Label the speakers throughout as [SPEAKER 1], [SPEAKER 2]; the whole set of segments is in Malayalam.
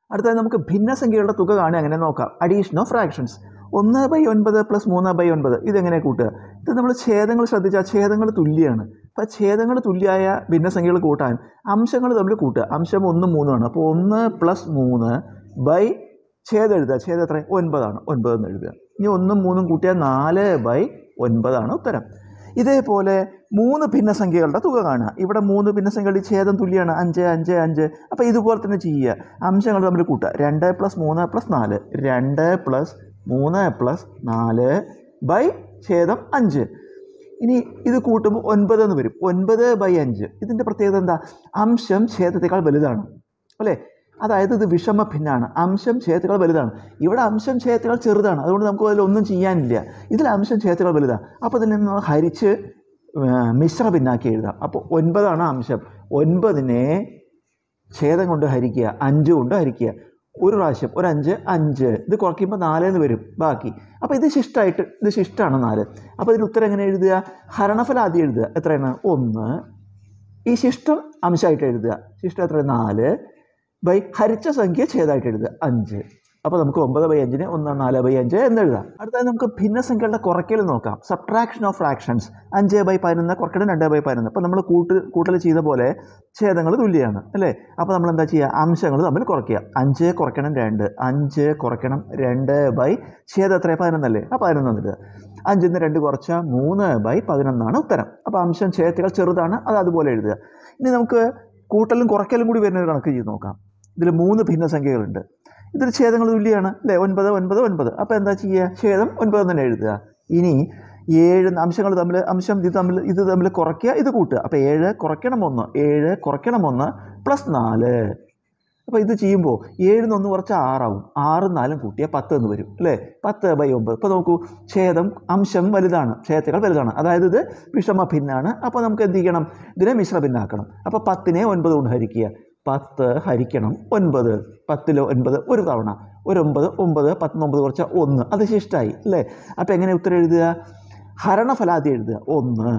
[SPEAKER 1] അടുത്തത് നമുക്ക് ഭിന്നസംഖ്യകളുടെ തുക കാണുക എങ്ങനെ നോക്കാം അഡീഷൻ ഓഫ് ഫ്രാക്ഷൻസ് ഒന്ന് ബൈ ഒൻപത് പ്ലസ് മൂന്ന് ബൈ ഒൻപത് ഇതെങ്ങനെ കൂട്ടുക ഇത് നമ്മൾ ഛേദങ്ങൾ ശ്രദ്ധിച്ചാൽ ഛേദങ്ങൾ തുല്യമാണ് അപ്പോൾ ഛേദങ്ങൾ തുല്യമായ ഭിന്നസംഖ്യകൾ കൂട്ടാൻ അംശങ്ങൾ തമ്മിൽ കൂട്ടുക അംശം ഒന്നും മൂന്നുമാണ് അപ്പോൾ ഒന്ന് പ്ലസ് മൂന്ന് ബൈ ഛേദം എഴുതുക ഛേദം എത്ര ഒൻപതാണ് ഒൻപത് എന്ന് എഴുതുക ഇനി ഒന്നും മൂന്നും കൂട്ടിയാൽ നാല് ബൈ ഒൻപതാണ് ഉത്തരം ഇതേപോലെ മൂന്ന് ഭിന്നസംഖ്യകളുടെ തുക കാണുക ഇവിടെ മൂന്ന് ഭിന്നസംഖ്യകളുടെ ഛേദം തുല്യമാണ് അഞ്ച് അഞ്ച് അഞ്ച് അപ്പോൾ ഇതുപോലെ തന്നെ ചെയ്യുക അംശങ്ങൾ തമ്മിൽ കൂട്ടുക രണ്ട് പ്ലസ് മൂന്ന് പ്ലസ് നാല് രണ്ട് പ്ലസ് മൂന്ന് പ്ലസ് നാല് ബൈ ഛേദം അഞ്ച് ഇനി ഇത് കൂട്ടുമ്പോൾ ഒൻപത് എന്ന് വരും ഒൻപത് ബൈ അഞ്ച് ഇതിൻ്റെ പ്രത്യേകത എന്താ അംശം ഛേദത്തേക്കാൾ വലുതാണ് അല്ലേ അതായത് ഇത് വിഷമ ഭിന്നാണ് അംശം ഛേദത്തേക്കാൾ വലുതാണ് ഇവിടെ അംശം ഛേദത്തേക്കാൾ ചെറുതാണ് അതുകൊണ്ട് നമുക്ക് അതിലൊന്നും ചെയ്യാനില്ല ഇതിൽ അംശം ഛേദത്തേക്കാൾ വലുതാണ് അപ്പോൾ ഇതിൽ നിന്ന് ഹരിച്ച് ആ, മിശ്ര ഭിന്നാക്കി എഴുതാം അപ്പോൾ ഒൻപതാണ് അംശം ഒൻപതിനെ ഛേദം കൊണ്ട് ഹരിക്കുക അഞ്ച് കൊണ്ട് ഹരിക്കുക ഒരു പ്രാവശ്യം ഒരു അഞ്ച് അഞ്ച് ഇത് കുറയ്ക്കുമ്പോൾ നാലെന്ന് വരും ബാക്കി അപ്പോൾ ഇത് ശിഷ്ടമായിട്ട് ഇത് ശിഷ്ടമാണ് നാല് അപ്പോൾ ഇതിന് ഉത്തരം എങ്ങനെ എഴുതുക ഹരണഫലം ആദ്യം എഴുതുക എത്രയാണ് ഒന്ന് ഈ ശിഷ്ടം അംശമായിട്ട് എഴുതുക ശിഷ്ടം എത്ര നാല് ബൈ ഹരിച്ച സംഖ്യ ഛേദമായിട്ട് എഴുതുക അഞ്ച് അപ്പോൾ നമുക്ക് ഒമ്പത് ബൈ അഞ്ചിന് ഒന്ന് നാല് ബൈ അഞ്ച് എന്ന് എഴുതാം അടുത്തത് നമുക്ക് ഭിന്നസംഖ്യകളുടെ കുറയ്ക്കൽ നോക്കാം സബ്ട്രാക്ഷൻ ഓഫ് ഫ്രാക്ഷൻസ് അഞ്ച് ബൈ പതിനൊന്ന് കുറയ്ക്കണം രണ്ട് ബൈ പതിനൊന്ന് അപ്പോൾ നമ്മൾ കൂട്ട് കൂട്ടൽ ചെയ്ത പോലെ ഛേദങ്ങൾ തുല്യമാണ് അല്ലേ അപ്പോൾ നമ്മൾ എന്താ ചെയ്യുക അംശങ്ങൾ തമ്മിൽ കുറയ്ക്കുക അഞ്ച് കുറയ്ക്കണം രണ്ട് അഞ്ച് കുറയ്ക്കണം രണ്ട് ബൈ ഛേദം എത്ര പതിനൊന്നല്ലേ ആ പതിനൊന്ന് ഇടുക അഞ്ചിൽ നിന്ന് രണ്ട് കുറച്ചാൽ മൂന്ന് ബൈ പതിനൊന്നാണ് ഉത്തരം അപ്പോൾ അംശം ഛേദത്തേക്കാൾ ചെറുതാണ് അത് അതുപോലെ എഴുതുക ഇനി നമുക്ക് കൂട്ടലും കുറയ്ക്കലും കൂടി വരുന്ന ഒരു കണക്ക് ചെയ്ത് നോക്കാം ഇതിൽ മൂന്ന് ഭിന്നസംഖ്യകളുണ്ട് ഇതിൽ ഛേദങ്ങൾ തുല്യമാണ് അല്ലേ ഒൻപത് ഒൻപത് ഒൻപത് അപ്പോൾ എന്താ ചെയ്യുക ഛേദം ഒൻപത് തന്നെ എഴുതുക ഇനി ഏഴ് അംശങ്ങൾ തമ്മിൽ അംശം ഇത് തമ്മിൽ ഇത് തമ്മിൽ കുറയ്ക്കുക ഇത് കൂട്ടുക അപ്പോൾ ഏഴ് കുറയ്ക്കണം ഒന്ന് ഏഴ് കുറയ്ക്കണം ഒന്ന് പ്ലസ് നാല് അപ്പോൾ ഇത് ചെയ്യുമ്പോൾ ഏഴിൽ ഒന്ന് കുറച്ച് ആറാവും ആറും നാലും കൂട്ടിയാൽ പത്ത് എന്ന് വരും അല്ലേ പത്ത് ബൈ ഒമ്പത് ഇപ്പോൾ നോക്കൂ ഛേദം അംശം വലുതാണ് ഛേദത്തേക്കാൾ വലുതാണ് അതായത് ഇത് വിഷമ ഭിന്നാണ് അപ്പോൾ നമുക്ക് എന്ത് ചെയ്യണം ഇതിനെ മിശ്ര ഭിന്നാക്കണം അപ്പോൾ പത്തിനെ ഒൻപത് കൊണ്ട് ഹരിക്കുക പത്ത് ഹരിക്കണം ഒൻപത് പത്തിലോ ഒൻപത് ഒരു തവണ ഒരു ഒമ്പത് ഒമ്പത് പത്തൊമ്പത് കുറച്ച് ഒന്ന് അത് ശിഷ്ടമായി അല്ലേ അപ്പോൾ എങ്ങനെ ഉത്തരം എഴുതുക ഹരണഫലാദ്യം എഴുതുക ഒന്ന്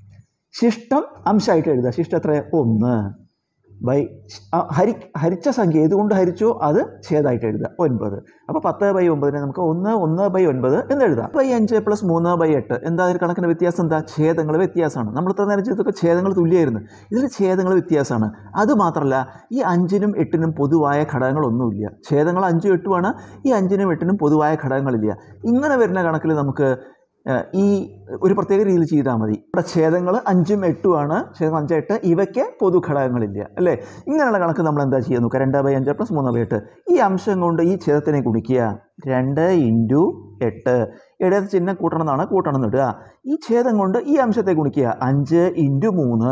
[SPEAKER 1] ശിഷ്ടം അംശമായിട്ട് എഴുതുക ശിഷ്ടം എത്ര ഒന്ന് ബൈ ആ, ഹരി ഹരിച്ച സംഖ്യ ഏതുകൊണ്ട് ഹരിച്ചോ അത് ഛേദമായിട്ട് എഴുതുക ഒൻപത് അപ്പോൾ പത്ത് ബൈ ഒമ്പതിനെ നമുക്ക് ഒന്ന് ഒന്ന് ബൈ ഒൻപത് എന്ന് എഴുതാം ബൈ അഞ്ച് പ്ലസ് മൂന്ന് ബൈ എട്ട് എന്താ ഒരു കണക്കിന് വ്യത്യാസം എന്താ ഛേദങ്ങൾ വ്യത്യാസമാണ് നമ്മൾ ഇത്ര നേരം ചെയ്തൊക്കെ ഛേദങ്ങൾ തുല്യമായിരുന്നു ഇതിൽ ഛേദങ്ങൾ വ്യത്യാസമാണ് അത് മാത്രമല്ല ഈ അഞ്ചിനും എട്ടിനും പൊതുവായ ഘടകങ്ങളൊന്നുമില്ല ഛേദങ്ങൾ അഞ്ചും എട്ടുമാണ് ഈ അഞ്ചിനും എട്ടിനും പൊതുവായ ഘടകങ്ങളില്ല ഇങ്ങനെ വരുന്ന കണക്കിൽ നമുക്ക് ഏഹ്, ഈ ഒരു പ്രത്യേക രീതിയിൽ ചെയ്താൽ മതി ഇവിടെ ഛേദങ്ങൾ അഞ്ചും എട്ടുമാണ് ഛേദം അഞ്ച് എട്ട് ഇവയ്ക്ക് പൊതു ഘടകങ്ങളില്ല അല്ലേ ഇങ്ങനെയുള്ള കണക്ക് നമ്മൾ എന്താ ചെയ്യുക നോക്കുക രണ്ട് ബൈ അഞ്ച് പ്ലസ് മൂന്ന് ബൈ എട്ട് ഈ അംശം കൊണ്ട് ഈ ഛേദത്തിനെ ഗുണിക്കുക രണ്ട് ഇൻറ്റു എട്ട് ഇടയത് ചിഹ്നം കൂട്ടണം എന്നാണ് കൂട്ടണം എന്നിടുക ഈ ഛേദം കൊണ്ട് ഈ അംശത്തെ ഗുണിക്കുക അഞ്ച് ഇൻറ്റു മൂന്ന്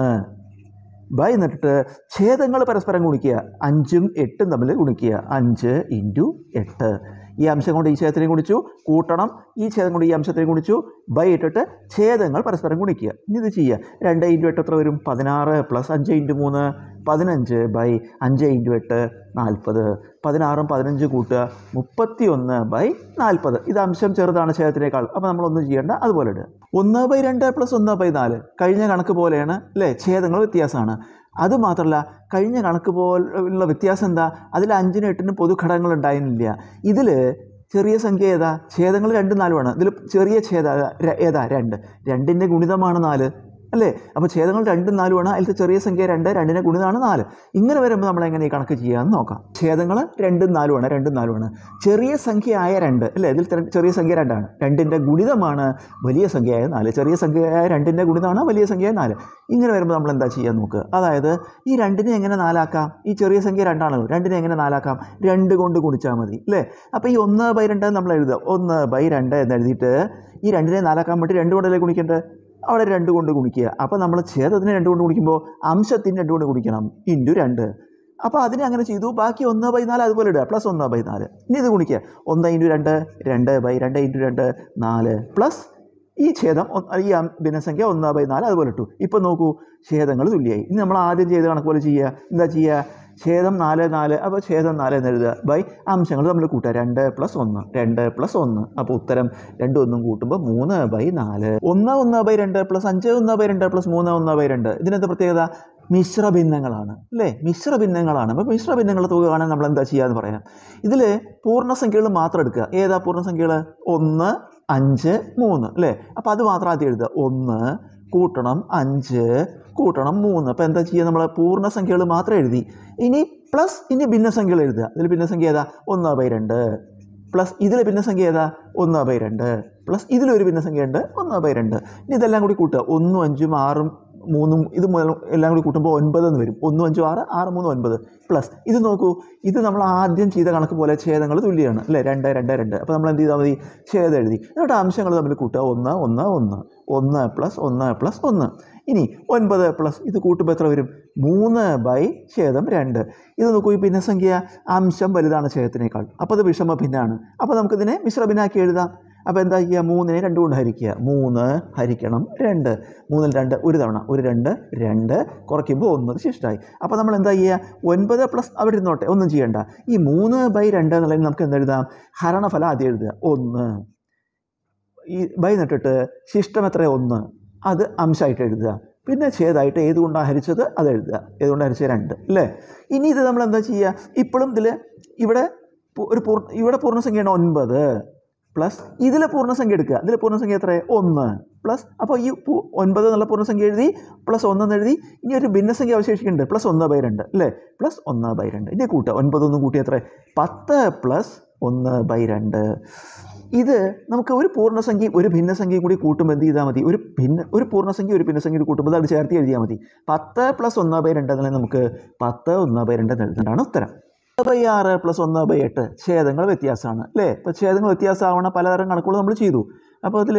[SPEAKER 1] ബൈ എന്നിട്ട് ഛേദങ്ങൾ പരസ്പരം ഗുണിക്കുക അഞ്ചും എട്ടും തമ്മിൽ ഗുണിക്കുക അഞ്ച് ഇൻറ്റു എട്ട് ഈ അംശം കൊണ്ട് ഈ ഛേദത്തിനെ ഗുണിച്ചു കൂട്ടണം ഈ ഛേദം കൊണ്ട് ഈ അംശത്തിനെ ഗുണിച്ചു ബൈ ഇട്ടിട്ട് ഛേദങ്ങൾ പരസ്പരം ഗുണിക്കുക ഇനി ഇത് ചെയ്യുക രണ്ട് ഇൻറ്റു എട്ട് എത്ര വരും പതിനാറ് പ്ലസ് അഞ്ച് ഇൻറ്റു മൂന്ന് പതിനഞ്ച് ബൈ അഞ്ച് ഇൻറ്റു എട്ട് നാൽപ്പത് പതിനാറും പതിനഞ്ച് കൂട്ടുക മുപ്പത്തി ഒന്ന് ബൈ നാൽപ്പത് ഇത് അംശം ചെറുതാണ് ഛേദത്തിനേക്കാൾ അപ്പോൾ നമ്മളൊന്നും ചെയ്യേണ്ട അതുപോലെ ഇടുക ഒന്ന് ബൈ രണ്ട് പ്ലസ് ഒന്ന് ബൈ നാല് കഴിഞ്ഞ കണക്ക് പോലെയാണ് അല്ലേ ഛേദങ്ങൾ വ്യത്യാസമാണ് അതുമാത്രമല്ല കഴിഞ്ഞ കണക്ക് പോലുള്ള വ്യത്യാസം എന്താ അതിൽ അഞ്ചിനും എട്ടിനും പൊതുഘടകങ്ങൾ ഉണ്ടായിരുന്നില്ല ഇതിൽ ചെറിയ സംഖ്യ ഏതാ ഛേദങ്ങൾ രണ്ടും നാലുമാണ് ഇതിൽ ചെറിയ ഛേദ ര- ഏതാ രണ്ട് രണ്ടിൻ്റെ ഗുണിതമാണ് നാല് അല്ലേ അപ്പോൾ ഛേദങ്ങൾ രണ്ടും നാലുമാണ് അതിലത്തെ ചെറിയ സംഖ്യ രണ്ട് രണ്ടിൻ്റെ ഗുണിതമാണ് നാല് ഇങ്ങനെ വരുമ്പോൾ നമ്മൾ എങ്ങനെ ഈ കണക്ക് ചെയ്യാമെന്ന് നോക്കാം ഛേദങ്ങൾ രണ്ടും നാലുമാണ് രണ്ടും നാലുമാണ് ചെറിയ സംഖ്യയായ രണ്ട് അല്ലേ ഇതിൽ തെ- ചെറിയ സംഖ്യ രണ്ടാണ് രണ്ടിൻ്റെ ഗുണിതമാണ് വലിയ സംഖ്യയായ നാല് ചെറിയ സംഖ്യയായ രണ്ടിൻ്റെ ഗുണിതമാണ് വലിയ സംഖ്യയായ നാല് ഇങ്ങനെ വരുമ്പോൾ നമ്മൾ എന്താ ചെയ്യാൻ നോക്കുക അതായത് ഈ രണ്ടിനെ എങ്ങനെ നാലാക്കാം ഈ ചെറിയ സംഖ്യ രണ്ടാണല്ലോ രണ്ടിനെ എങ്ങനെ നാലാക്കാം രണ്ട് കൊണ്ട് ഗുണിച്ചാൽ മതി അല്ലേ അപ്പോൾ ഈ ഒന്ന് ബൈ രണ്ട് നമ്മൾ എഴുതുക ഒന്ന് ബൈ രണ്ട് എന്ന് എഴുതിയിട്ട് ഈ രണ്ടിനെ നാലാക്കാൻ വേണ്ടി രണ്ട് കൊണ്ടല്ലേ ഗുണിക്കേണ്ടത് അവിടെ രണ്ട് കൊണ്ട് ഗുണിക്കുക അപ്പോൾ നമ്മൾ ഛേദത്തിന് രണ്ട് കൊണ്ട് ഗുണിക്കുമ്പോൾ അംശത്തിന് രണ്ട് കൊണ്ട് ഗുണിക്കണം ഇൻറ്റു രണ്ട് അപ്പോൾ അതിനെ അങ്ങനെ ചെയ്തു ബാക്കി ഒന്ന് ബൈ നാല് അതുപോലെ ഇടുക പ്ലസ് ഒന്ന് ബൈ നാല് ഇനി ഇത് ഗുണിക്കുക ഒന്ന് ഇൻറ്റു രണ്ട് രണ്ട് ബൈ രണ്ട് ഇൻറ്റു രണ്ട് നാല് പ്ലസ് ഈ ഛേദം ഒന്ന് ഈ അം- ഭിന്നസംഖ്യ ഒന്ന് ബൈ നാല് അതുപോലെ ഇട്ടു ഇപ്പോൾ നോക്കൂ ഛേദങ്ങൾ തുല്യമായി ഇനി നമ്മൾ ആദ്യം ചെയ്ത കണക്ക് പോലെ ചെയ്യുക എന്താ ചെയ്യുക ഛേദം നാല് നാല് അപ്പോൾ ഛേദം നാല് എന്ന് എഴുതുക ബൈ അംശങ്ങൾ നമ്മൾ കൂട്ടുക രണ്ട് പ്ലസ് ഒന്ന് രണ്ട് പ്ലസ് ഒന്ന് അപ്പോൾ ഉത്തരം രണ്ടും ഒന്നും കൂട്ടുമ്പോൾ മൂന്ന് ബൈ നാല് ഒന്ന് ഒന്ന് ബൈ രണ്ട് പ്ലസ് അഞ്ച് ഒന്ന് ബൈ രണ്ട് പ്ലസ് മൂന്ന് ഒന്ന് ബൈ രണ്ട് ഇതിനെന്താ പ്രത്യേകത മിശ്ര ഭിന്നങ്ങളാണ് അല്ലേ മിശ്ര ഭിന്നങ്ങളാണ് അപ്പോൾ മിശ്ര ഭിന്നങ്ങളുടെ തുക കാണാൻ നമ്മൾ എന്താ ചെയ്യാന്ന് പറയാം ഇതിൽ പൂർണ്ണസംഖ്യകൾ മാത്രം എടുക്കുക ഏതാ പൂർണ്ണസംഖ്യകൾ ഒന്ന് അഞ്ച് മൂന്ന് അല്ലേ അപ്പോൾ അത് മാത്രം ആദ്യം എഴുതുക ഒന്ന് കൂട്ടണം അഞ്ച് കൂട്ടണം മൂന്ന് അപ്പോൾ എന്താ ചെയ്യുക നമ്മൾ പൂർണ്ണസംഖ്യകൾ മാത്രം എഴുതി ഇനി പ്ലസ് ഇനി ഭിന്നസംഖ്യകൾ എഴുതുക ഇതിൽ ഭിന്നസംഖ്യ ഏതാ ഒന്ന് ബൈ രണ്ട് പ്ലസ് ഇതിൽ ഭിന്നസംഖ്യ ഏതാ ഒന്ന് ബൈ രണ്ട് പ്ലസ് ഇതിലൊരു ഭിന്നസംഖ്യ ഉണ്ട് ഒന്ന് ബൈ രണ്ട് ഇനി ഇതെല്ലാം കൂടി കൂട്ടുക ഒന്നും അഞ്ചും ആറും മൂന്നും ഇത് മുതൽ എല്ലാം കൂടി കൂട്ടുമ്പോൾ ഒൻപത് എന്ന് വരും ഒന്നും അഞ്ചും ആറ് ആറ് മൂന്ന് ഒൻപത് പ്ലസ് ഇത് നോക്കൂ ഇത് നമ്മൾ ആദ്യം ചെയ്ത കണക്ക് പോലെ ഛേദങ്ങൾ തുല്യമാണ് അല്ലേ രണ്ട് രണ്ട് രണ്ട് അപ്പോൾ നമ്മൾ എന്ത് ചെയ്താൽ മതി ഛേദം എഴുതി എന്നിട്ട് അംശങ്ങൾ തമ്മിൽ കൂട്ടുക ഒന്ന് ഒന്ന് ഒന്ന് ഒന്ന് പ്ലസ് ഒന്ന് പ്ലസ് ഒന്ന് ഇനി ഒൻപത് പ്ലസ് ഇത് കൂട്ടുമ്പോൾ എത്ര വരും മൂന്ന് ബൈ ഛേദം രണ്ട് ഇത് നോക്കൂ ഈ ഭിന്നസംഖ്യ അംശം വലുതാണ് ഛേദത്തിനേക്കാൾ അപ്പോൾ അത് വിഷമ ഭിന്നാണ് അപ്പോൾ നമുക്കിതിനെ മിശ്ര ഭിന്നാക്കി എഴുതാം അപ്പോൾ എന്താ ചെയ്യുക മൂന്നിനെ രണ്ട് കൊണ്ട് ഹരിക്കുക മൂന്ന് ഹരിക്കണം രണ്ട് മൂന്നിൽ രണ്ട് ഒരു തവണ ഒരു രണ്ട് രണ്ട് കുറയ്ക്കുമ്പോൾ ഒന്ന് ശിഷ്ടമായി അപ്പോൾ നമ്മൾ എന്താ ചെയ്യുക ഒൻപത് പ്ലസ് അവിടെ ഇരുന്നോട്ടെ ഒന്നും ചെയ്യണ്ട ഈ മൂന്ന് ബൈ രണ്ട് എന്നുള്ളതിന് നമുക്ക് എന്തെഴുതാം ഹരണഫലം ആദ്യം എഴുതുക ഒന്ന് ഈ ബൈ നട്ടിട്ട് ശിഷ്ടം എത്ര ഒന്ന് അത് അംശമായിട്ട് എഴുതുക പിന്നെ ഛേദമായിട്ട് ഏതുകൊണ്ടാണ് ഹരിച്ചത് അത് എഴുതുക ഏതുകൊണ്ടാണ് ഹരിച്ചത് രണ്ട് അല്ലേ ഇനി ഇത് നമ്മൾ എന്താ ചെയ്യുക ഇപ്പോഴും ഇതിൽ ഇവിടെ പു- ഒരു പൂർ ഇവിടെ പൂർണ്ണസംഖ്യയാണ് ഒൻപത് പ്ലസ് ഇതിൽ പൂർണ്ണസംഖ്യ എടുക്കുക ഇതിൽ പൂർണ്ണസംഖ്യ എത്ര ഒന്ന് പ്ലസ് അപ്പോൾ ഈ പു- ഒൻപത് എന്നുള്ള പൂർണ്ണസംഖ്യ എഴുതി പ്ലസ് ഒന്നെന്ന് എഴുതി ഇനി ഒരു ഭിന്നസംഖ്യ അവശേഷിക്കുന്നുണ്ട് പ്ലസ് ഒന്ന് ബൈ രണ്ട് അല്ലേ പ്ലസ് ഒന്ന് ബൈ രണ്ട് ഇനി കൂട്ടുക ഒൻപതൊന്നും കൂട്ടി എത്ര പത്ത് പ്ലസ് ഒന്ന് ബൈ രണ്ട് ഇത് നമുക്ക് ഒരു പൂർണ്ണസംഖ്യ ഒരു ഭിന്നസംഖ്യയും കൂടി കൂട്ടുമ്പോൾ എന്ത് ചെയ്താൽ മതി ഒരു ഭിന്ന ഒരു പൂർണ്ണസംഖ്യ ഒരു ഭിന്നസംഖ്യ കൂടി കൂട്ടുമ്പോൾ അത് ചേർത്ത് എഴുതിയാൽ മതി പത്ത് പ്ലസ് ഒന്ന് ബൈ രണ്ട് എന്നാൽ നമുക്ക് പത്ത് ഒന്ന് ബൈ രണ്ട് എന്ന് എഴുതുന്നതാണ് ഉത്തരം ഒന്ന് ബൈ ആറ് പ്ലസ് ഒന്ന് ബൈ എട്ട് ഛേദങ്ങൾ വ്യത്യാസമാണ് അല്ലേ ഇപ്പോൾ ഛേദങ്ങൾ വ്യത്യാസമാവണ പലതരം കണക്കുകൾ നമ്മൾ ചെയ്തു അപ്പോൾ അതിൽ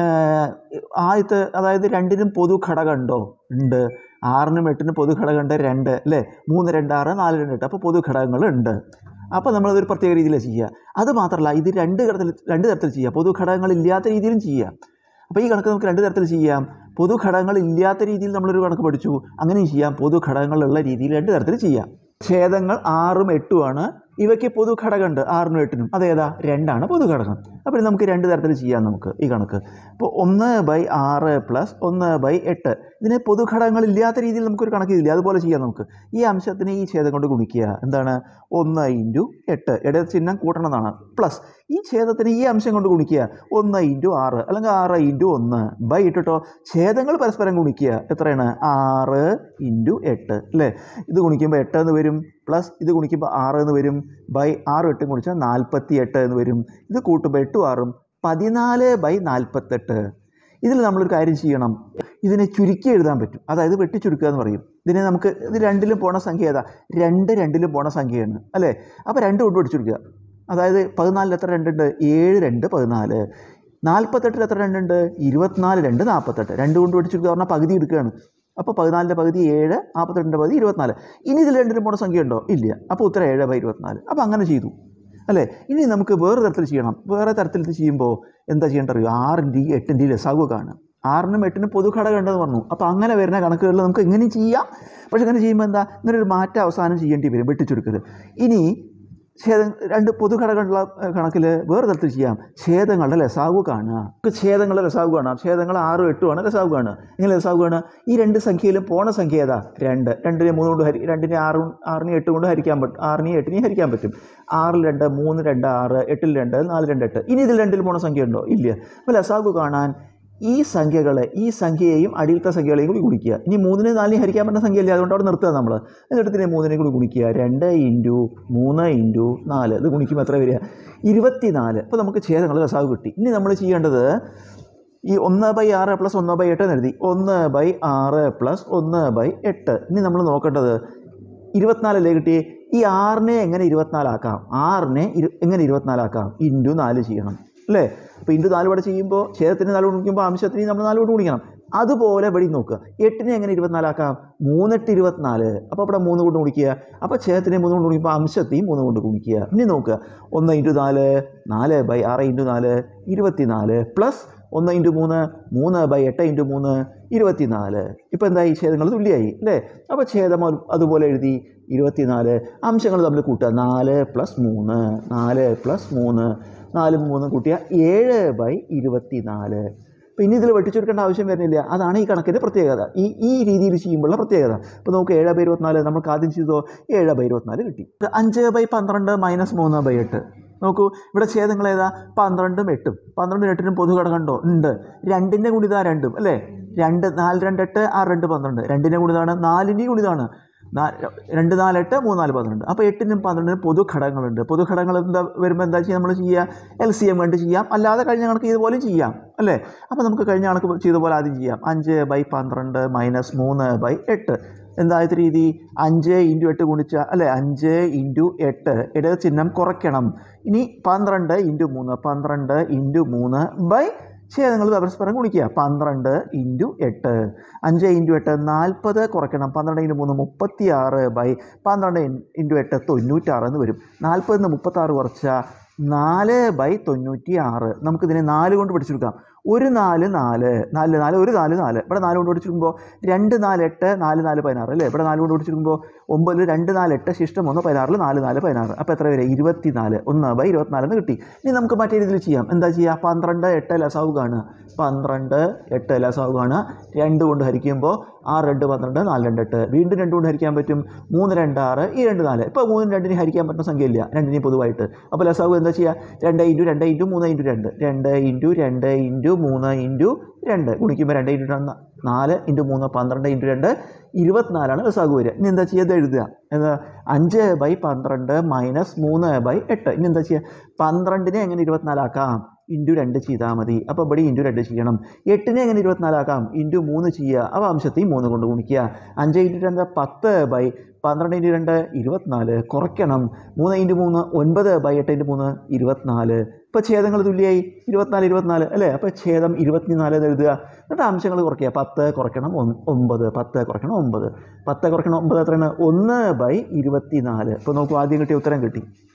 [SPEAKER 1] ആദ്യത്തെ അതായത് രണ്ടിനും പൊതു ഘടകമുണ്ടോ ഉണ്ട് ആറിനും എട്ടിനും പൊതു ഘടകമുണ്ട് രണ്ട് അല്ലേ മൂന്ന് രണ്ട് ആറ് നാല് രണ്ട് എട്ട് അപ്പോൾ പൊതു ഘടകങ്ങളുണ്ട് അപ്പോൾ നമ്മളതൊരു പ്രത്യേക രീതിയിലാണ് ചെയ്യുക അത് മാത്രമല്ല ഇത് രണ്ട് തരത്തിൽ രണ്ട് തരത്തിൽ ചെയ്യാം പൊതു ഘടകങ്ങളില്ലാത്ത രീതിയിലും ചെയ്യാം അപ്പോൾ ഈ കണക്ക് നമുക്ക് രണ്ട് തരത്തിൽ ചെയ്യാം പൊതു ഘടകങ്ങൾ ഇല്ലാത്ത രീതിയിൽ നമ്മളൊരു കണക്ക് പഠിച്ചു അങ്ങനെയും ചെയ്യാം പൊതു ഘടകങ്ങളുള്ള രീതിയിൽ രണ്ട് തരത്തിൽ ചെയ്യാം ഛേദങ്ങൾ ആറും എട്ടുമാണ് ഇവയ്ക്ക് പൊതു ഘടകമുണ്ട് ആറിനും എട്ടിനും അതേതാ രണ്ടാണ് പൊതു ഘടകം അപ്പോൾ ഇത് നമുക്ക് രണ്ട് തരത്തിൽ ചെയ്യാം നമുക്ക് ഈ കണക്ക് അപ്പോൾ ഒന്ന് ബൈ ആറ് പ്ലസ് ഒന്ന് ബൈ എട്ട് ഇതിന് പൊതു ഘടകങ്ങൾ ഇല്ലാത്ത രീതിയിൽ നമുക്കൊരു കണക്ക് ഇല്ല അതുപോലെ ചെയ്യാം നമുക്ക് ഈ അംശത്തിന് ഈ ഛേദം കൊണ്ട് ഗുണിക്കുക എന്താണ് ഒന്ന് ഇൻറ്റു എട്ട് ഇടത് ചിഹ്നം കൂട്ടണമെന്നാണ് പ്ലസ് ഈ ഛേദത്തിന് ഈ അംശം കൊണ്ട് ഗുണിക്കുക ഒന്ന് ഇൻറ്റു ആറ് അല്ലെങ്കിൽ ആറ് ഇൻറ്റു ഒന്ന് ബൈ ഇട്ടിട്ടോ ഛേദങ്ങൾ പരസ്പരം ഗുണിക്കുക എത്രയാണ് ആറ് ഇൻറ്റു എട്ട് അല്ലേ ഇത് ഗുണിക്കുമ്പോൾ എട്ട് എന്ന് വരും പ്ലസ് ഇത് ഗുണിക്കുമ്പോൾ ആറ് എന്ന് വരും ബൈ ആറ് എട്ടും ഗുണിച്ചാൽ നാൽപ്പത്തി എട്ട് എന്ന് വരും ഇത് കൂട്ടുമ്പോൾ എട്ടും ആറും പതിനാല് ബൈ നാൽപ്പത്തെട്ട് ഇതിൽ നമ്മളൊരു കാര്യം ചെയ്യണം ഇതിനെ ചുരുക്കി എഴുതാൻ പറ്റും അതായത് വെട്ടിച്ചുരുക്കുക എന്ന് പറയും ഇതിനെ നമുക്ക് ഇത് രണ്ടിലും പോണ സംഖ്യ ഏതാ രണ്ട് രണ്ടിലും പോണ സംഖ്യയാണ് അല്ലേ അപ്പോൾ രണ്ട് കൊണ്ട് വെട്ടിച്ചുരുക്കുക അതായത് പതിനാലിൽ എത്ര രണ്ടുണ്ട് ഏഴ് രണ്ട് പതിനാല് നാൽപ്പത്തെട്ടിൽ എത്ര രണ്ടുണ്ട് ഇരുപത്തിനാല് രണ്ട് നാൽപ്പത്തെട്ട് രണ്ട് കൊണ്ട് വെട്ടിച്ചുരുക്കുക പറഞ്ഞാൽ പകുതി എടുക്കുകയാണ് അപ്പോൾ പതിനാലിൻ്റെ പകുതി ഏഴ് നാൽപ്പത്തെട്ടിൻ്റെ പകുതി ഇരുപത്തിനാല് ഇനി ഇതിൽ രണ്ടിലും പോണ സംഖ്യ ഉണ്ടോ ഇല്ല അപ്പോൾ ഉത്തരം ഏഴ് ബൈ ഇരുപത്തിനാല് അപ്പോൾ അങ്ങനെ ചെയ്തു അല്ലേ ഇനി നമുക്ക് വേറെ തരത്തിൽ ചെയ്യണം വേറെ തരത്തിൽ ഇത് ചെയ്യുമ്പോൾ എന്താ ചെയ്യേണ്ടത് അറിയോ ആറിൻ്റെയും എട്ടിൻ്റെയും ലസാഗു കാണുക ആറിനും എട്ടിനും പൊതു ഘടകം ഉണ്ടെന്ന് പറഞ്ഞു അപ്പോൾ അങ്ങനെ വരുന്ന കണക്കുകളിൽ നമുക്ക് എങ്ങനെയും ചെയ്യാം പക്ഷെ അങ്ങനെ ചെയ്യുമ്പോൾ എന്താ ഇങ്ങനെ ഒരു മാറ്റം അവസാനം ചെയ്യേണ്ടി വരും വെട്ടിച്ചുരുക്കൽ ഇനി ഛേദം രണ്ട് പൊതു ഘടകമുള്ള കണക്കിൽ വേറെ തരത്തിൽ ചെയ്യാം ഛേദങ്ങളുടെ ലസാഗു കാണുക നമുക്ക് ഛേദങ്ങളുടെ ലസാഗു കാണാം ഛേദങ്ങൾ ആറും എട്ടുമാണ് ലസാഗു കാണുക എങ്ങനെ ലസാഗു കാണുക ഈ രണ്ട് സംഖ്യയിലും പോണ സംഖ്യ ഏതാ രണ്ട് രണ്ടിനെ മൂന്ന് കൊണ്ട് ഹരി രണ്ടിനെ ആറും ആറിനെ എട്ട് കൊണ്ട് ഹരിക്കാൻ പറ്റും ആറിനെയും എട്ടിനെയും ഹരിക്കാൻ പറ്റും ആറിൽ രണ്ട് മൂന്ന് രണ്ട് ആറ് എട്ടിൽ രണ്ട് നാല് രണ്ട് എട്ട് ഇനി ഇതിൽ രണ്ടിൽ പോണ സംഖ്യ ഉണ്ടോ ഇല്ല അപ്പോൾ ലസാഗു കാണാൻ ഈ സംഖ്യകളെ ഈ സംഖ്യയെയും അടിയിലത്തെ സംഖ്യകളെയും കൂടി ഗുണിക്കുക ഇനി മൂന്നിനെ നാലിനെ ഹരിക്കാൻ പറ്റുന്ന സംഖ്യയല്ലേ അതുകൊണ്ട് അവിടെ നിർത്തുക നമ്മൾ എന്നിട്ട് ഇതിനെ മൂന്നിനെ കൂടി ഗുണിക്കുക രണ്ട് ഇൻറ്റു മൂന്ന് ഇൻറ്റു നാല് ഇത് ഗുണിക്കുമ്പോൾ എത്ര വരിക ഇരുപത്തിനാല് അപ്പോൾ നമുക്ക് ഛേദങ്ങൾ രസാവ് കിട്ടി ഇനി നമ്മൾ ചെയ്യേണ്ടത് ഈ ഒന്ന് ബൈ ആറ് പ്ലസ് ഒന്ന് ബൈ എട്ട് എന്ന് എഴുതി ഒന്ന് ബൈ ആറ് പ്ലസ് ഒന്ന് ബൈ എട്ട് ഇനി നമ്മൾ നോക്കേണ്ടത് ഇരുപത്തിനാലല്ലേ കിട്ടി ഈ ആറിനെ എങ്ങനെ ഇരുപത്തിനാലാക്കാം ആറിനെ ഇരു എങ്ങനെ ഇരുപത്തിനാലാക്കാം ഇൻറ്റു നാല് ചെയ്യണം അല്ലേ അപ്പോൾ ഇൻറ്റു നാല് ഇവിടെ ചെയ്യുമ്പോൾ ഛേദത്തിന് നാല് കൊണ്ട് ഗുണിക്കുമ്പോൾ അംശത്തിന് നമ്മൾ നാല് കൊണ്ട് ഗുണിക്കണം അതുപോലെ ഇവിടെ നോക്കുക എട്ടിനെ എങ്ങനെ ഇരുപത്തിനാലാക്കാം മൂന്നെട്ട് ഇരുപത്തിനാല് അപ്പോൾ ഇവിടെ മൂന്ന് കൊണ്ട് ഗുണിക്കുക അപ്പോൾ ഛേദത്തിനെ മൂന്ന് കൊണ്ട് ഗുണിക്കുമ്പോൾ അംശത്തെയും മൂന്ന് കൊണ്ട് ഗുണിക്കുക ഇനി നോക്കുക ഒന്ന് ഇൻറ്റു നാല് നാല് ബൈ ആറ് ഇൻറ്റു നാല് ഇരുപത്തിനാല് പ്ലസ് ഒന്ന് ഇൻറ്റു മൂന്ന് മൂന്ന് ബൈ എട്ട് ഇൻറ്റു മൂന്ന് ഇരുപത്തിനാല് ഇപ്പോൾ എന്തായി ഛേദങ്ങൾ തുല്യമായി അല്ലേ അപ്പോൾ ഛേദം അത് അതുപോലെ എഴുതി ഇരുപത്തിനാല് അംശങ്ങൾ തമ്മിൽ കൂട്ടുക നാല് പ്ലസ് മൂന്ന് നാല് പ്ലസ് മൂന്ന് നാലും മൂന്നും കൂട്ടിയ ഏഴ് ബൈ ഇരുപത്തിനാല് അപ്പോൾ ഇനി ഇതിൽ വെട്ടിച്ചുരുക്കേണ്ട ആവശ്യം വരുന്നില്ല അതാണ് ഈ കണക്കിൻ്റെ പ്രത്യേകത ഈ ഈ രീതിയിൽ ചെയ്യുമ്പോഴുള്ള പ്രത്യേകത ഇപ്പോൾ നമുക്ക് ഏഴ് ബൈ ഇരുപത്തിനാല് നമുക്ക് ആദ്യം ചെയ്തോ ഏഴ് ബൈ ഇരുപത്തിനാല് കിട്ടി അഞ്ച് ബൈ പന്ത്രണ്ട് മൈനസ് മൂന്ന് ബൈ എട്ട് നോക്കൂ ഇവിടെ ഛേദങ്ങൾ ഏതാ പന്ത്രണ്ടും എട്ടും പന്ത്രണ്ടും എട്ടിനും പൊതു ഘടകമുണ്ടോ ഉണ്ട് രണ്ടിൻ്റെ ഗുണിതാ രണ്ടും അല്ലേ രണ്ട് നാല് രണ്ട് എട്ട് ആറ് രണ്ട് പന്ത്രണ്ട് രണ്ടിൻ്റെ ഗുണിതാണ് നാലിൻ്റെയും ഗുണിതാണ് നാ- രണ്ട് നാല് എട്ട് മൂന്ന് നാല് പന്ത്രണ്ട് അപ്പോൾ എട്ടിനും പന്ത്രണ്ടിനും പൊതു ഘടകങ്ങളുണ്ട് പൊതു ഘടകങ്ങൾ എന്താ വരുമ്പോൾ എന്താ ചെയ്യുക നമ്മൾ ചെയ്യുക എൽ സി എം കണ്ട് ചെയ്യാം അല്ലാതെ കഴിഞ്ഞ കണക്ക് ഇതുപോലെയും ചെയ്യാം അല്ലേ അപ്പോൾ നമുക്ക് കഴിഞ്ഞ കണക്ക് ചെയ്ത പോലെ ആദ്യം ചെയ്യാം അഞ്ച് ബൈ പന്ത്രണ്ട് മൈനസ് മൂന്ന് ബൈ എട്ട് എന്തായത് രീതി അഞ്ച് ഇൻറ്റു എട്ട് ഗുണിച്ച അല്ലേ അഞ്ച് ഇൻറ്റു എട്ട് ഇടത് ചിഹ്നം കുറയ്ക്കണം ഇനി പന്ത്രണ്ട് ഇൻറ്റു മൂന്ന് പന്ത്രണ്ട് ഇൻറ്റു മൂന്ന് ബൈ ഛേദങ്ങൾ പരസ്പരം ഗുണിക്കുക പന്ത്രണ്ട് ഇൻറ്റു എട്ട് അഞ്ച് ഇൻറ്റു എട്ട് നാൽപ്പത് കുറയ്ക്കണം പന്ത്രണ്ട് ഇൻറ്റു മൂന്ന് മുപ്പത്തി ആറ് ബൈ പന്ത്രണ്ട് ഇൻറ്റു എട്ട് തൊണ്ണൂറ്റാറ് എന്ന് വരും നാൽപ്പതിൽ നിന്ന് മുപ്പത്താറ് കുറച്ചാൽ നാല് ബൈ തൊണ്ണൂറ്റി ആറ് നമുക്കിതിനെ നാല് കൊണ്ട് പിടിച്ചെടുക്കാം ഒരു നാല് നാല് നാല് നാല് ഒരു നാല് നാല് ഇവിടെ നാല് കൊണ്ട് പിടിച്ചെടുക്കുമ്പോൾ രണ്ട് നാല് എട്ട് നാല് നാല് പതിനാറ് അല്ലേ ഇവിടെ നാല് കൊണ്ട് പിടിച്ചെടുക്കുമ്പോൾ ഒമ്പതിൽ രണ്ട് നാല് എട്ട് ശിഷ്ടം ഒന്ന് പതിനാറിൽ നാല് നാല് പതിനാറ് അപ്പോൾ എത്ര വരെ ഇരുപത്തി നാല് ഒന്ന് ബൈ ഇരുപത്തിനാല് എന്ന് കിട്ടി ഇനി നമുക്ക് മറ്റേ രീതിയിൽ ചെയ്യാം എന്താ ചെയ്യുക പന്ത്രണ്ട് എട്ട് ലസാവ് കാണുക പന്ത്രണ്ട് എട്ട് ലസാവ് കാണുക രണ്ട് കൊണ്ട് ഹരിക്കുമ്പോൾ ആറ് രണ്ട് പന്ത്രണ്ട് നാല് രണ്ട് എട്ട് വീണ്ടും രണ്ട് കൊണ്ട് ഹരിക്കാൻ പറ്റും മൂന്ന് രണ്ട് ആറ് ഈ രണ്ട് നാല് ഇപ്പോൾ മൂന്നും രണ്ടിന് ഹരിക്കാൻ പറ്റുന്ന സംഖ്യയില്ല രണ്ടിനെയും പൊതുവായിട്ട് അപ്പോൾ ലസാവ് എന്താ ചെയ്യുക രണ്ട് ഇൻറ്റു രണ്ട് ഇൻറ്റു മൂന്ന് ഇൻറ്റു രണ്ട് രണ്ട് ഇൻറ്റു രണ്ട് ഇൻറ്റു മൂന്ന് ഇൻറ്റു രണ്ട് ഗുണിക്കുമ്പോൾ രണ്ട് ഇൻറ്റു രണ്ട് നാല് ഇൻറ്റു മൂന്ന് പന്ത്രണ്ട് ഇൻറ്റു രണ്ട് ഇരുപത്തിനാലാണ് ലസാഗു വരിക ഇനി എന്താ ചെയ്യുക ഇത് എഴുതുക എന്താ അഞ്ച് ബൈ പന്ത്രണ്ട് മൈനസ് മൂന്ന് ബൈ എട്ട് ഇനി എന്താ ചെയ്യുക പന്ത്രണ്ടിനെ എങ്ങനെ ഇരുപത്തിനാലാക്കാം ഇൻറ്റു രണ്ട് ചെയ്താൽ മതി അപ്പോൾ ഇവിടെ ഇൻറ്റു രണ്ട് ചെയ്യണം എട്ടിനെ എങ്ങനെ ഇരുപത്തിനാലാക്കാം ഇൻറ്റു മൂന്ന് ചെയ്യുക അപ്പോൾ അംശത്തെയും മൂന്ന് കൊണ്ട് ഗുണിക്കുക അഞ്ച് ഇൻറ്റു രണ്ട് പത്ത് ബൈ പന്ത്രണ്ട് ഇൻറ്റു രണ്ട് ഇരുപത്തിനാല് കുറയ്ക്കണം മൂന്ന് ഇൻറ്റു മൂന്ന് ഒൻപത് ബൈ എട്ട് ഇൻറ്റു മൂന്ന് ഇരുപത്തിനാല് ഇപ്പോൾ ഛേദങ്ങൾ തുല്യമായി ഇരുപത്തിനാല് ഇരുപത്തിനാല് അല്ലേ അപ്പോൾ ഛേദം ഇരുപത്തിനാല് എന്ന് എഴുതുക എന്നിട്ട് അംശങ്ങൾ കുറയ്ക്കുക പത്ത് കുറയ്ക്കണം ഒന്ന് ഒമ്പത് പത്ത് കുറയ്ക്കണം ഒമ്പത് പത്ത് കുറയ്ക്കണം ഒമ്പത് എത്രയാണ് ഒന്ന് ബൈ ഇരുപത്തിനാല് ഇപ്പോൾ നോക്കൂ ആദ്യം കിട്ടിയ ഉത്തരം കിട്ടി